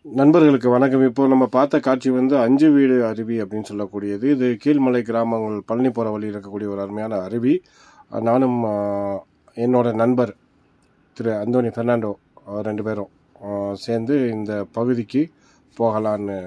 நண்பர்களுக்கு வணக்கம் இப்போ நம்ம பார்த்த காட்சி வந்து அஞ்சு வீடு அருவி அப்படின்னு சொல்லக்கூடியது இது கீழ்மலை கிராமங்கள் பழனி போகிற வழியில் இருக்கக்கூடிய ஒரு அருமையான அருவி அஹ் நானும் அஹ், என்னோட நண்பர் திரு அந்தோனி பெர்னாண்டோ அஹ், ரெண்டு பேரும் அஹ், சேர்ந்து இந்த பகுதிக்கு போகலான்னு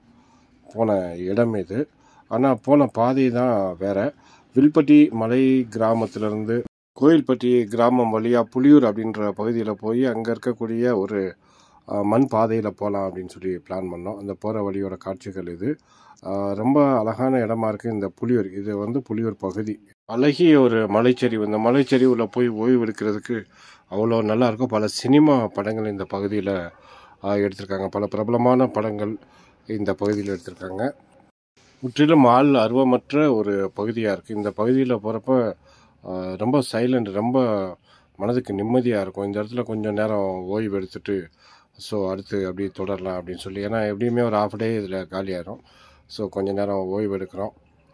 போன இடம் இது ஆனால் போன பாதை தான் வேற வில்பட்டி மலை கிராமத்திலிருந்து கோயில்பட்டி கிராமம் வழியாக புலியூர் அப்படின்ற பகுதியில் போய் அங்கே இருக்கக்கூடிய ஒரு அஹ், மண் பாதையில் போகலாம் அப்படின்னு சொல்லி பிளான் பண்ணோம் அந்த போகிற வழியோட காட்சிகள் இது அஹ், ரொம்ப அழகான இடமா இருக்குது இந்த புலியூர் இது வந்து புலியூர் பகுதி அழகிய ஒரு மலைச்சரிவு இந்த மலைச்சரிவில் போய் ஓய்வு எடுக்கிறதுக்கு அவ்வளோ நல்லா இருக்கும் பல சினிமா படங்கள் இந்த பகுதியில் எடுத்திருக்காங்க பல பிரபலமான படங்கள் இந்த பகுதியில் எடுத்திருக்காங்க முற்றிலும் ஆள் அருவமற்ற ஒரு பகுதியாக இருக்குது இந்த பகுதியில் போகிறப்ப ரொம்ப சைலண்ட் ரொம்ப மனதுக்கு நிம்மதியாக இருக்கும் இந்த இடத்துல கொஞ்சம் நேரம் ஓய்வு எடுத்துட்டு ஸோ அடுத்து அப்படியே தொடரலாம் அப்படின்னு சொல்லி ஏன்னா எப்படியுமே ஒரு ஆஃப் டே இதில் காலியாயிரும் ஸோ கொஞ்ச நேரம் ஓய்வு எடுக்கிறோம்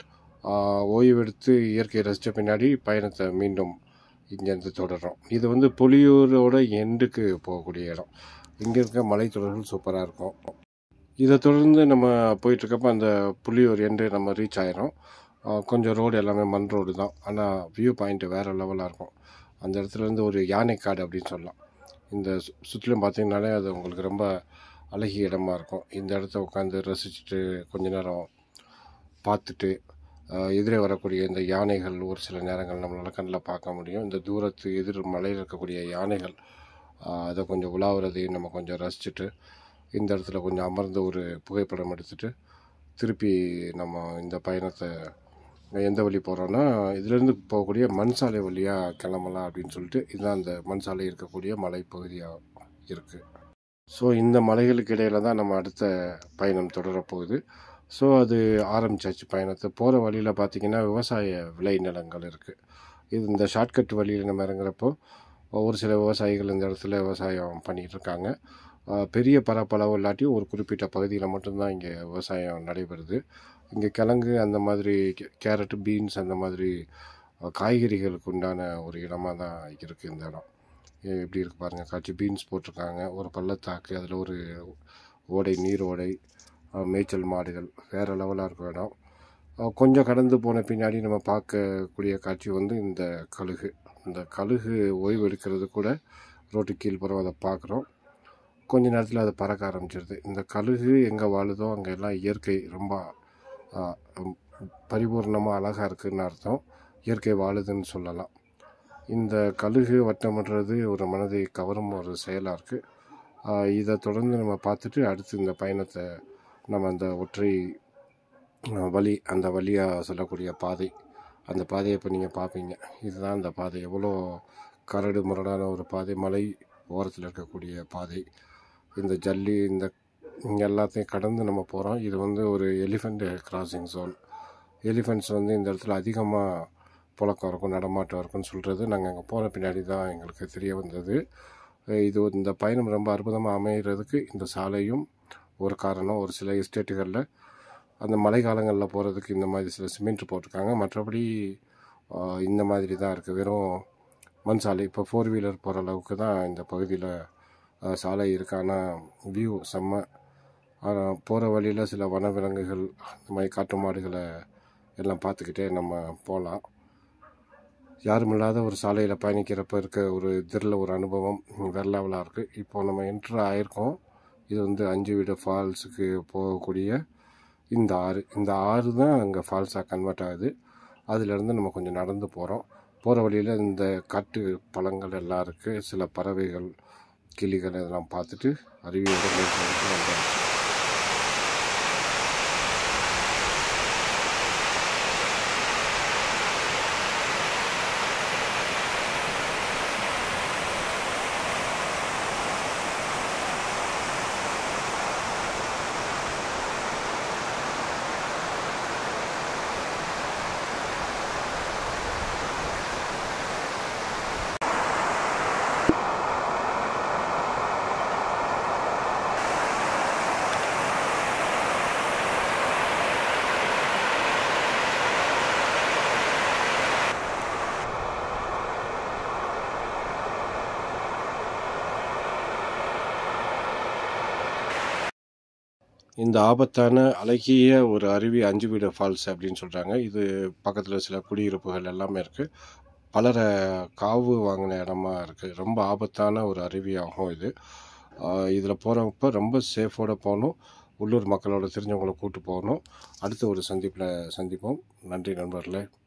ஆஹ் ஓய்வு எடுத்து இயற்கையை ரசித்த பின்னாடி பயணத்தை மீண்டும் இங்கேருந்து தொடர்றோம் இது வந்து புலியூரோட எண்டுக்கு போகக்கூடிய இடம் இங்கே இருக்க மலைத்தொடர்கள் சூப்பராக இருக்கும் இதை தொடர்ந்து நம்ம போயிட்டுருக்கப்ப அந்த புலியூர் எண்டு நம்ம ரீச் ஆயிரும் ஆஹ் கொஞ்சம் ரோடு எல்லாமே மண் ரோடு தான் ஆனால் வியூ பாயிண்ட் வேறு லெவலாக இருக்கும் அந்த இடத்துல இருந்து ஒரு யானை காடு அப்படின்னு சொல்லலாம் இந்த சு- சுற்றிலும் பார்த்தீங்கன்னாலே அது உங்களுக்கு ரொம்ப அழகிய இடமா இருக்கும் இந்த இடத்த உட்காந்து ரசிச்சுட்டு கொஞ்ச நேரம் பார்த்துட்டு ஆஹ் எதிரே வரக்கூடிய இந்த யானைகள் ஒரு சில நேரங்கள் நம்மளால் கண்ணில் பார்க்க முடியும் இந்த தூரத்து எதிர் மலையில் இருக்கக்கூடிய யானைகள் ஆஹ் அதை கொஞ்சம் உலாவுறதையும் நம்ம கொஞ்சம் ரசிச்சுட்டு இந்த இடத்துல கொஞ்சம் அமர்ந்து ஒரு புகைப்படம் எடுத்துட்டு திருப்பி நம்ம இந்த பயணத்தை எந்த வழி போகிறோன்னா இதுலேருந்து போகக்கூடிய மண் சாலை வழியாக கிளம்பலாம் அப்படின்னு சொல்லிட்டு இதுதான் அந்த மண் சாலை இருக்கக்கூடிய மலைப்பகுதியாக இருக்குது ஸோ இந்த மலைகளுக்கு இடையில தான் நம்ம அடுத்த பயணம் தொடரப்போகுது ஸோ அது ஆரம்பிச்சாச்சு பயணத்தை போகிற வழியில் பார்த்திங்கன்னா விவசாய விளைநிலங்கள் இருக்குது இது இந்த ஷார்ட்கட் வழியில் நம்ம இறங்குறப்போ ஒரு சில விவசாயிகள் இந்த இடத்துல விவசாயம் பண்ணிகிட்டு இருக்காங்க ஆஹ் பெரிய பரப்பளவு இல்லாட்டியும் ஒரு குறிப்பிட்ட பகுதியில் மட்டும்தான் இங்கே விவசாயம் நடைபெறுது இங்கே கிழங்கு அந்த மாதிரி கே- கேரட்டு பீன்ஸ் அந்த மாதிரி ஆஹ் காய்கறிகளுக்கு உண்டான ஒரு இடமா தான் இருக்குது இந்த இடம் எ- எப்படி இருக்கு பாருங்கள் காட்சி பீன்ஸ் போட்டிருக்காங்க ஒரு பள்ளத்தாக்கு அதில் ஒரு ஓடை நீர் ஓடை ஆஹ் மேய்ச்சல் மாடுகள் வேறு லெவலாக இருக்கும் இடம் ஆஹ் கொஞ்சம் கடந்து போன பின்னாடி நம்ம பார்க்கக்கூடிய காட்சி வந்து இந்த கழுகு இந்த கழுகு ஓய்வு எடுக்கிறது கூட ரோட்டு கீழ்ப்புறம் அதை பார்க்குறோம் கொஞ்ச நேரத்தில் அது பறக்க ஆரம்பிச்சிருது இந்த கழுகு எங்கே வாழுதோ அங்கே எல்லாம் இயற்கை ரொம்ப பரிபூர்ணமாக அழகாக இருக்குன்னு அர்த்தம் இயற்கை வாழுதுன்னு சொல்லலாம் இந்த கழுகு வட்டமிடுறது ஒரு மனதை கவரும் ஒரு செயலாக இருக்குது இதை தொடர்ந்து நம்ம பார்த்துட்டு அடுத்து இந்த பயணத்தை நம்ம அந்த ஒற்றை அஹ், வழி அந்த வழியாக சொல்லக்கூடிய பாதை அந்த பாதையை இப்போ நீங்கள் பார்ப்பீங்க இதுதான் அந்த பாதை எவ்வளோ கரடு முரடான ஒரு பாதை மலை ஓரத்தில் இருக்கக்கூடிய பாதை இந்த ஜல்லி இந்த இங்க எல்லாத்தையும் கடந்து நம்ம போகிறோம் இது வந்து ஒரு எலிஃபண்ட் கிராசிங் ஜோன் எலிஃபண்ட்ஸ் வந்து இந்த இடத்துல அதிகமாக புழக்கம் இருக்கும் நடமாட்டம் இருக்கும்னு சொல்கிறது நாங்கள் அங்கே போன பின்னாடி தான் எங்களுக்கு தெரிய வந்தது அஹ் இது ஒரு- இந்த பயணம் ரொம்ப அற்புதமாக அமைகிறதுக்கு இந்த சாலையும் ஒரு காரணம் ஒரு சில எஸ்டேட்டுகளில் அந்த மழை காலங்களில் போகிறதுக்கு இந்த மாதிரி சில சிமெண்ட் போட்டிருக்காங்க மற்றபடி ஆஹ், இந்த மாதிரி தான் இருக்குது வெறும் மண் சாலை இப்போ ஃபோர் வீலர் போகிற அளவுக்கு தான் இந்த பகுதியில் சாலை இருக்கு ஆனால் வியூ செம்ம ஆனால் போகிற வழியில் சில வனவிலங்குகள் இந்த மாதிரி காட்டு மாடுகளை எல்லாம் பார்த்துக்கிட்டே நம்ம போகலாம் யாரும் இல்லாத ஒரு சாலையில் பயணிக்கிறப்ப இருக்க ஒரு இதில் ஒரு அனுபவம் வேற லெவலாக இருக்குது இப்போ நம்ம என்ட்ரு ஆயிருக்கோம் இது வந்து அஞ்சு வீடு ஃபால்ஸுக்கு போகக்கூடிய இந்த ஆறு இந்த ஆறு தான் அங்கே ஃபால்ஸாக கன்வெர்ட் ஆகுது அதுலேருந்து நம்ம கொஞ்சம் நடந்து போகிறோம் போகிற வழியில் இந்த காட்டு பழங்கள் எல்லாம் இருக்குது சில பறவைகள் கிளிகள் இதெல்லாம் பார்த்துட்டு அருவியோட மேற்கு வந்தாச்சு இந்த ஆபத்தான அழகிய ஒரு அருவி அஞ்சு வீடு ஃபால்ஸ் அப்படின்னு சொல்கிறாங்க இது பக்கத்தில் சில குடியிருப்புகள் எல்லாமே இருக்குது பலரை காவு வாங்கின இடமா இருக்குது ரொம்ப ஆபத்தான ஒரு அருவியாகும் இது இதில் போகிறப்ப ரொம்ப சேஃபோடு போகணும் உள்ளூர் மக்களோட தெரிஞ்சவங்கள கூட்டு போகணும் அடுத்த ஒரு சந்திப்பில் சந்திப்போம் நன்றி நண்பர்களே